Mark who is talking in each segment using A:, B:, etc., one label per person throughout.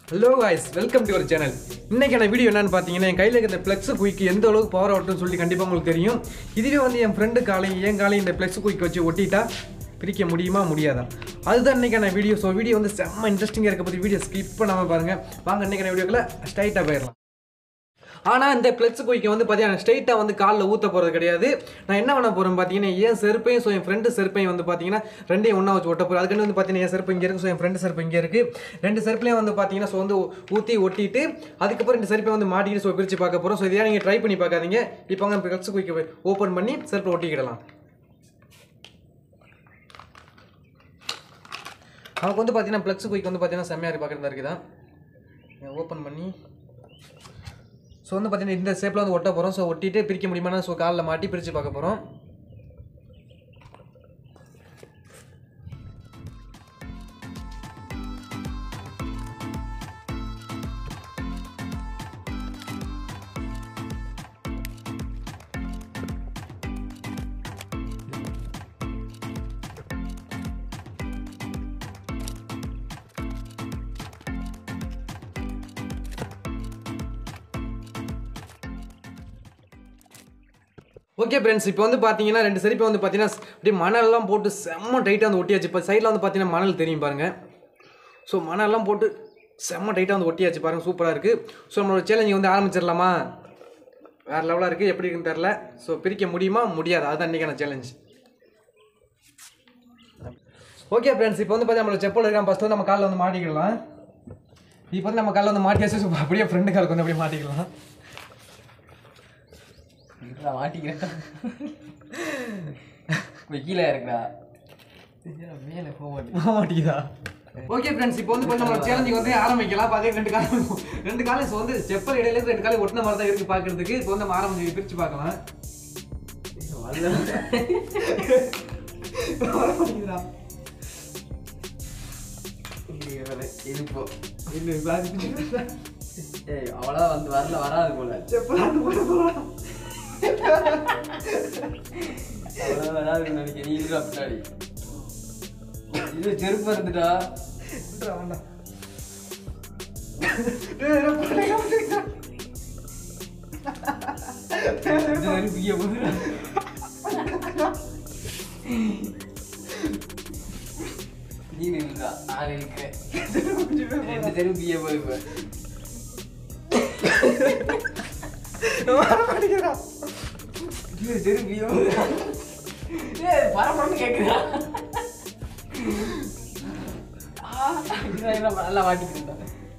A: Hello guys welcome to ஒரு channel இன்னைக்கான video என்னன்னு பார்த்தீங்கன்னா என் கையில் இருக்கிற ஃப்ளெக்ஸ் குயிக் எந்த அளவுக்கு பவர் ஆகட்டும்னு சொல்லிட்டு கண்டிப்பாக உங்களுக்கு தெரியும் இதுவே வந்து என் ஃப்ரெண்டு காலையும் என் காலையும் இந்த ஃப்ளெக்ஸ் குயிக் வச்சு ஒட்டிட்டா பிரிக்க முடியுமா முடியாதா அதுதான் இன்னைக்கான வீடியோ ஸோ வீடியோ வந்து செம்ம இன்ட்ரெஸ்டிங்காக இருக்க பற்றி வீடியோ ஸ்கிப் பண்ணாமல் பாருங்கள் வாங்க இன்னைக்கான வீடியோக்குள்ள ஸ்ட்ரைட்டாக போயிடலாம் ஆனால் இந்த ஃப்ளெக்ஸ் குயிக்கை வந்து பார்த்தீங்கன்னா ஸ்ட்ரைட்டாக வந்து காலில் ஊற்ற போகிறது கிடையாது நான் என்ன பண்ண போகிறேன் பார்த்தீங்கன்னா என் செருப்பையும் ஸோ என் ஃப்ரெண்டு செருப்பையும் வந்து பார்த்தீங்கன்னா ரெண்டையும் ஒன்றா வச்சு ஒட்ட போகிறேன் அதுக்கு வந்து பார்த்தீங்கன்னா என் செருப்பு இங்கே இருக்குது ஸோ என் ஃப்ரெண்டு செருப்பு இங்கே இருக்குது ரெண்டு செருப்புலையும் வந்து பார்த்தீங்கன்னா ஸோ வந்து ஊற்றி ஒட்டிட்டு அதுக்கப்புறம் இந்த செருப்பை வந்து மாட்டிக்கிட்டு ஸோ பிரித்து பார்க்க போகிறோம் ஸோ இதையா நீங்கள் ட்ரை பண்ணி பார்க்காதீங்க இப்போ அங்கே ஃப்ளெக்ஸ் குயிக்கை ஓப்பன் பண்ணி செருப்பை ஒட்டிக்கிடலாம் நமக்கு வந்து பார்த்தீங்கன்னா ப்ளக்ஸ் குயிக் வந்து பார்த்தீங்கன்னா செம்மையாக இருக்கு பார்க்குறதா இருக்குதான் ஓப்பன் பண்ணி ஸோ வந்து பார்த்தீங்கன்னா இந்த ஷேப்பில் வந்து ஒட்ட போகிறோம் ஸோ ஒட்டிட்டு பிரிக்க முடியுமா ஸோ காலில் மாட்டி பிரித்து பார்க்க போகிறோம் ஓகே ஃப்ரெண்ட்ஸ் இப்போ வந்து பார்த்தீங்கன்னா ரெண்டு செருப்பை வந்து பார்த்தீங்கன்னா அப்படியே மணல்லாம் போட்டு செம்ம டைட்டாக வந்து ஒட்டியாச்சு இப்போ சைடில் வந்து பார்த்தீங்கன்னா மணல் தெரியும் பாருங்கள் ஸோ மணல்லாம் போட்டு செம்ம டைட்டாக வந்து ஒட்டியாச்சு பாருங்கள் சூப்பராக இருக்குது ஸோ நம்மளோட சேலஞ்சை வந்து ஆரம்பிச்சிடலாமா வேறு லெவலாக இருக்குது எப்படி இருக்குன்னு தெரில ஸோ பிரிக்க முடியுமா முடியாது அதுதான் இன்றைக்கான சேலஞ்ச் ஓகே ஃப்ரெண்ட்ஸ் இப்போ வந்து பார்த்தீங்கன்னா நம்மளோட செப்பல் இருக்கான் ஃபஸ்ட்டு வந்து நம்ம காலில் வந்து மாட்டிக்கலாம் இப்போ வந்து நம்ம காலில் வந்து மாட்டியாச்சு ஸோ அப்படியே ஃப்ரெண்டு காலுக்கு வந்து அப்படியே மாட்டிக்கலாம்
B: இருடா, மாட்டிக்கிறேன் கீழே இருக்குடா மேலே போக மாட்டேன்
A: போக மாட்டேங்குதா ஓகே ஃப்ரெண்ட்ஸ் இப்போ வந்து நம்ம சேலஞ்சிங் வந்து ஆரம்பிக்கலாம் பார்க்க ரெண்டு காலம் ரெண்டு காலம் இப்போ வந்து செப்பல் இடையில இருந்து ரெண்டு காலம் ஒட்டின மாதிரி தான் இருக்கு பார்க்கறதுக்கு இப்போ வந்து நம்ம ஆரம்பிச்சு பிரிச்சு பார்க்கலாம் வர மாட்டேங்குதா?
B: இருப்போ
A: இல்ல, பாதி பிரிச்சு
B: ஏய் அவ்வளோதான் வந்து வரல வராது போல
A: செப்பல் அந்த போட போறான்.
B: அவ்வளோ வராதுன்னு நினைக்கிறேன் நீ இருக்கா பின்னாடி இது செருப்பு இருந்துட்டா
A: விட்றா, வேண்டாம். டேய், என்ன பண்ணுறீங்க, பண்ணுறீங்க?
B: இந்த செருப்பு இங்கே போகுது நீ இருக்கா நான் இருக்கிறேன் ரெண்டு செருப்பு இங்கே போயிருப்பேன்
A: வர மாட்டேங்குதா?
B: இது செருப்பு இங்கே போகுது ஏய் பரபரன்னு கேட்குறா நல்லா மாட்டிக்கிறேன்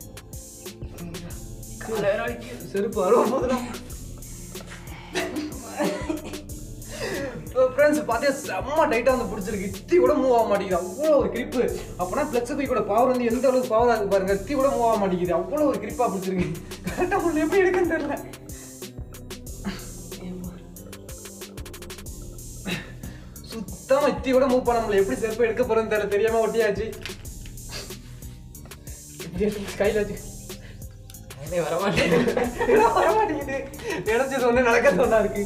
A: செருப்பு அருவ போதுடா ஃப்ரெண்ட்ஸ் பார்த்தே செம்ம டைட்டாக வந்து பிடிச்சிருக்கு இத்தி கூட மூவ் ஆக மாட்டேங்குது அவ்வளோ ஒரு கிரிப்பு அப்போனா ஃப்ளெக்ஸ் கூட பவர் வந்து எந்த அளவுக்கு பவர் ஆகுது பாருங்க இத்தி கூட மூவ் ஆக மாட்டேங்குது அவ்வளோ ஒரு கிரிப்பாக பிடிச்சிருக்கு கரெக்டாக உங்களுக்கு எப்படி எடுக்குன்னு தெரியல சுத்தமாக இத்தி கூட மூவ் பண்ண முடியல எப்படி செருப்பு எடுக்க போகிறேன்னு தெரியல தெரியாமல் ஒட்டியாச்சு இப்படி எடுத்து கையில் வச்சு
B: வர மாட்டேன்
A: இதெல்லாம் வர மாட்டேங்குது நினைச்சது ஒண்ணு நடக்கிறது ஒண்ணா இருக்கு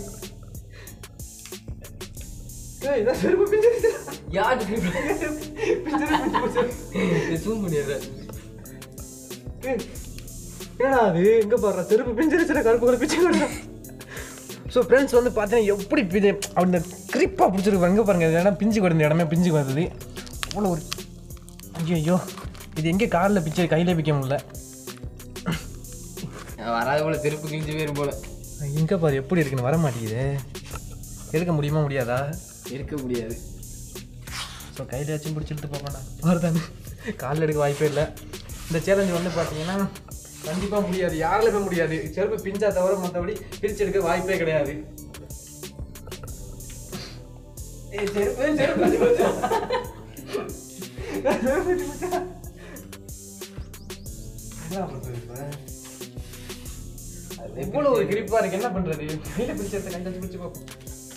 A: ஏய், இதான் செருப்பு பிஞ்சிருச்சு.
B: யாரு
A: பிஞ்சிருச்சு, பிஞ்சு போச்சு.
B: ஜூம் பண்ணிடுறேன்
A: ஏய், என்னடா அது எங்க பாடுற செருப்பு பிஞ்சிருச்சுடா கருப்பு கருப்பு பிஞ்சு கொடுறா ஸோ ஃப்ரெண்ட்ஸ் வந்து பார்த்தீங்கன்னா எப்படி பிஞ்சு அந்த கிரிப்பாக பிடிச்சிருக்கு எங்கே பாருங்க இந்த இடம் பிஞ்சு கொடுந்த இடமே பிஞ்சு வருது அவ்வளோ ஒரு ஐயோ ஐயோ இது எங்கே காரில் பிச்சு கையிலே பிக்க முடியல
B: வராது போல செருப்பு கிழிஞ்சு போயிரும் போல
A: எங்கே பாரு எப்படி இருக்குன்னு வர மாட்டேங்குது எடுக்க முடியுமா முடியாதா
B: இருக்க முடியாது
A: ஸோ கையில் வச்சும் பிடிச்சிட்டு போகணும் வருதானே காலில் எடுக்க வாய்ப்பே இல்லை இந்த சேலஞ்சு வந்து பார்த்தீங்கன்னா கண்டிப்பாக முடியாது யாராலுமே முடியாது செருப்பு பிஞ்சா தவிர மற்றபடி பிரிச்சு எடுக்க வாய்ப்பே கிடையாது
B: ஏய் செருப்பு செருப்பு
A: என்ன பண்றது இப்ப? இவ்வளவு ஒரு கிரிப்பா இருக்கு என்ன பண்றது கையில பிடிச்சு எடுத்து கையில வச்சு பிடிச்சு பார்ப்போம்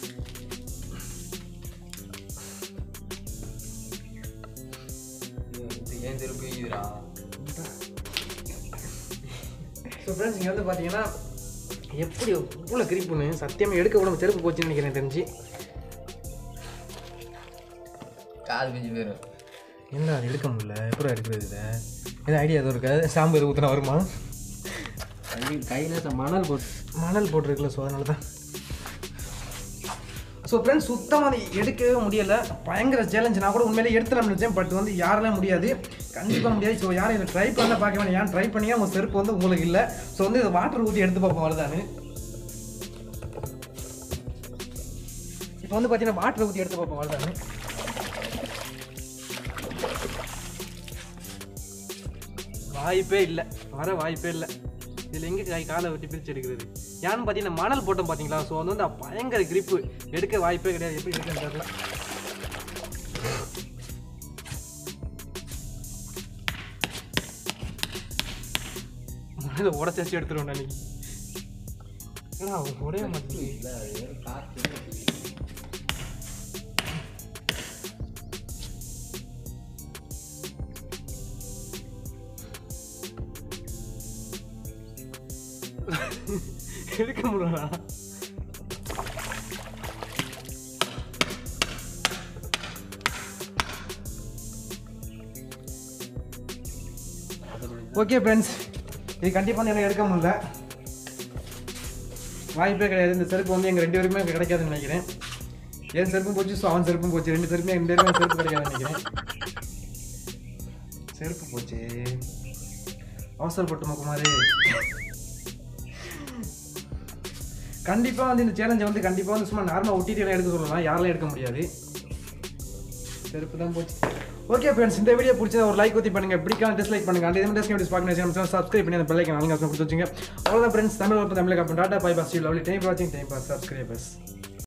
B: ஏன் செருப்பு இதுடா
A: ஸோ ஃப்ரெண்ட்ஸ் இங்கே வந்து பார்த்தீங்கன்னா எப்படி இவ்வளோ கிரிப்புன்னு சத்தியமாக எடுக்க கூட செருப்பு போச்சுன்னு நினைக்கிறேன் தெரிஞ்சு
B: கால் பிஞ்சு போயிரும்
A: என்ன அது எடுக்க முடியல எப்படி எடுக்கிறது இதை இது ஐடியா எதுவும் இருக்காது சாம்பு ஊற்றினா வருமா
B: கை கையில் மணல் போட்டு
A: மணல் போட்டிருக்குல்ல ஸோ அதனால தான் ஸோ ஃப்ரெண்ட்ஸ் சுத்தமாக அதை எடுக்கவே முடியலை பயங்கர சேலஞ்ச் நான் கூட உண்மையிலே எடுத்துலாம் நினச்சேன் பட் வந்து யாரெல்லாம் முடியாது கண்டிப்பாக முடியாது ஸோ யாரும் இதை ட்ரை பண்ண பார்க்க வேணாம் ஏன் ட்ரை பண்ணியா உங்கள் செருப்பு வந்து உங்களுக்கு இல்லை ஸோ வந்து இதை வாட்டர் ஊற்றி எடுத்து பார்ப்போம் வருதான்னு இப்போ வந்து பார்த்தீங்கன்னா வாட்டர் ஊற்றி எடுத்து பார்ப்போம் வருதான்னு வாய்ப்பே இல்லை வர வாய்ப்பே இல்லை இதில் எங்கே கை காலை வெட்டி பிரித்து எடுக்கிறது ஏன்னு பார்த்தீங்கன்னா மணல் போட்டோம் பார்த்தீங்களா ஸோ அது வந்து பயங்கர கிரிப்பு எடுக்க வாய்ப்பே கிடையாது எப்படி எடுக்கன்னு தெரியல மணலை உடச்சி எடுத்துருவோம் அன்னைக்கு ஏன்னா உடைய மாட்டேங்குது
B: இல்லை அது வேறு காற்று
A: எடுக்க முடியல ஓகே ஃப்ரெண்ட்ஸ் இது கண்டிப்பாக எனக்கு எடுக்க முடியல வாய்ப்பே கிடையாது இந்த செருப்பு வந்து எங்கள் ரெண்டு பேருக்குமே கிடைக்காதுன்னு நினைக்கிறேன் என் செருப்பும் போச்சு ஸோ அவன் செருப்பும் போச்சு ரெண்டு செருப்புமே ரெண்டு பேருமே செருப்பு கிடைக்காதுன்னு நினைக்கிறேன் செருப்பு போச்சு அவசரப்பட்டு குமாரே கண்டிப்பாக வந்து இந்த சேலஞ்சை வந்து கண்டிப்பாக வந்து சும்மா நார்மலாக ஒட்டிட்டு எடுக்க சொல்லலாம் யாரெல்லாம் எடுக்க முடியாது செருப்பு தான் போச்சு ஓகே ஃப்ரெண்ட்ஸ் இந்த வீடியோ பிடிச்சா ஒரு லைக் ஊற்றி பண்ணுங்க பிடிக்காம டிஸ்லைக் பண்ணுங்க அந்த இதே டெஸ்ட் வீடியோஸ் பார்க்கணும் சப்ஸ்கிரைப் பண்ணி அந்த பெல்லைக்கு நாலு கொடுத்து வச்சுங்க அவ்வளோதான் friends Tamil Tamil tata bye boss lovely time வாட்சிங் டைம் பாஸ் சப்ஸ்கிரைபர்ஸ்